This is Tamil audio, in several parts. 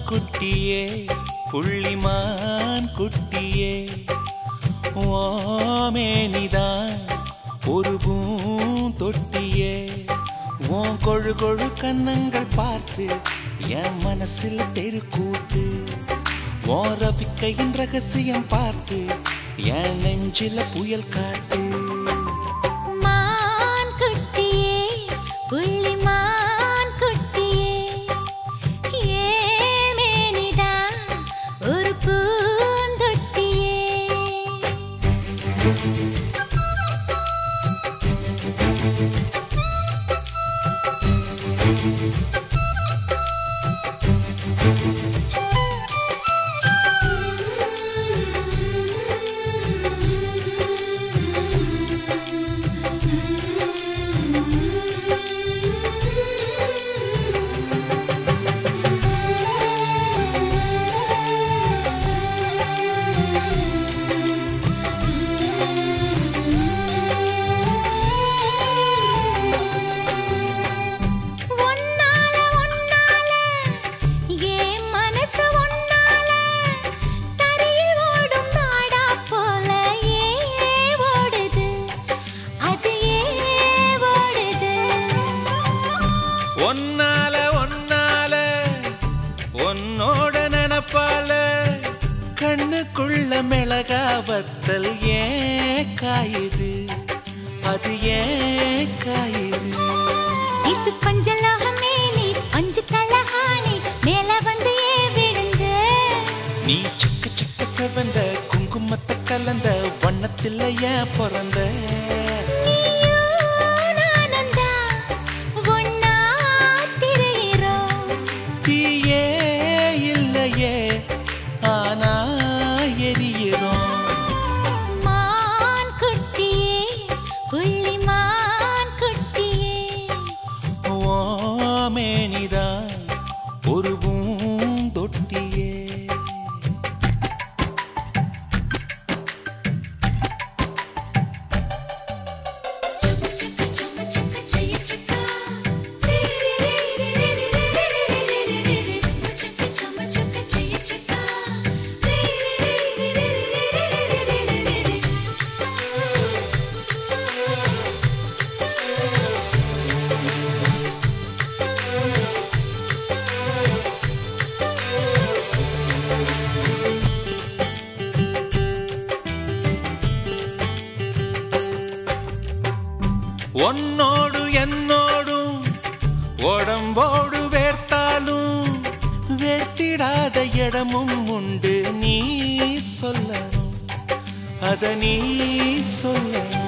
குட்டியே புள்ளிமான் குட்டியே ஓமேனிதான் ஒரு பூந்தொட்டியே உன் கொழு கொழு கன்னங்கள் பார்த்து என் மனசில் தெருக்கூத்து உன் ரவிக்கையின் ரகசியம் பார்த்து என் நெஞ்சில புயல் காட்டு மான் குட்டியே புள்ளி மான் குட்டியே ஏமேனிதா ஒரு பூந்தொட்டியே ஒன்னால ஒன்னால ஏன் மனசு ஒன்னால தரையில் ஓடும் நாடா போல ஏ ஓடுது அது ஏ ஓடுது ஒன்னால ஒன்னால உன்னோட நினப்பால கண்ணுக்குள்ள மிளகா வத்தல் ஏன் காயுது அது ஏன் காயுது இது பஞ்சலோகமே நீ பஞ்சு தலஹானி மேல வந்து ஏ விழுந்து நீ சிக்க சிக்க செவந்த குங்குமத்தை கலந்த வண்ணத்தில் ஏன் பிறந்த நீயும் நானும் தான் ஒன்னா திரியிறோம் தீயே இல்லையே ஆனா எரியிறோம் மான் குட்டியே புள்ளி மான் குட்டியே ஓமேனிதான் ஒரு பூந்தொட்டியே உன்னோடு என்னோடும் உடம்போடு வேர்த்தாலும் வேர்த்திடாத இடமும் உண்டு நீ சொல்லணும் அத நீ சொல்லணும்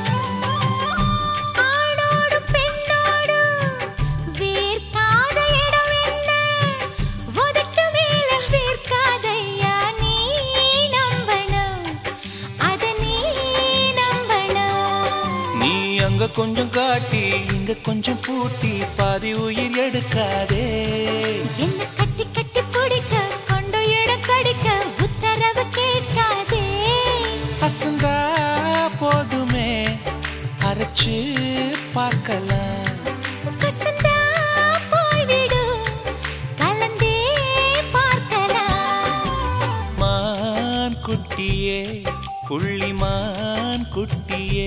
ஆணோடு பெண்ணோடு வேர்க்காத இடம் என்ன உதட்டு மேல வேர்க்காதையா நீ நம்பணும் அத நீ நம்பணும் நீ அங்க கொஞ்சம் காட்டி இங்க கொஞ்சம் பூட்டி பாதி உயிர் எடுக்காதே என்ன கட்டி கட்டி பிடிக்க கொண்டு இடம் கடிக்க உத்தரவு கேட்காதே அசந்தா போதுமே அரைச்சு பார்க்கலாம் கசந்தா போய்விடும் கலந்தே பார்க்கலாம் மான் குட்டியே புள்ளிமான் குட்டியே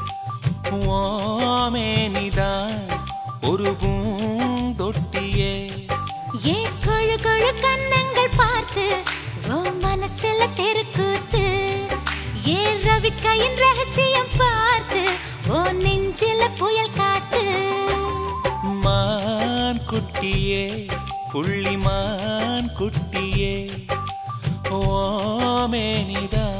ஓமேனிதான் ஒரு பூந்தொட்டியே ஏன் கொழு கொழு கன்னங்கள் பார்த்து ஓ மனசுல தெருக்கூத்து ஏன் ரவிக்கையின் ரகசியம் பார்த்து ஓ நெஞ்சில புயல் காத்து மான் குட்டியே புள்ளிமான் குட்டியே ஓமேனிதான்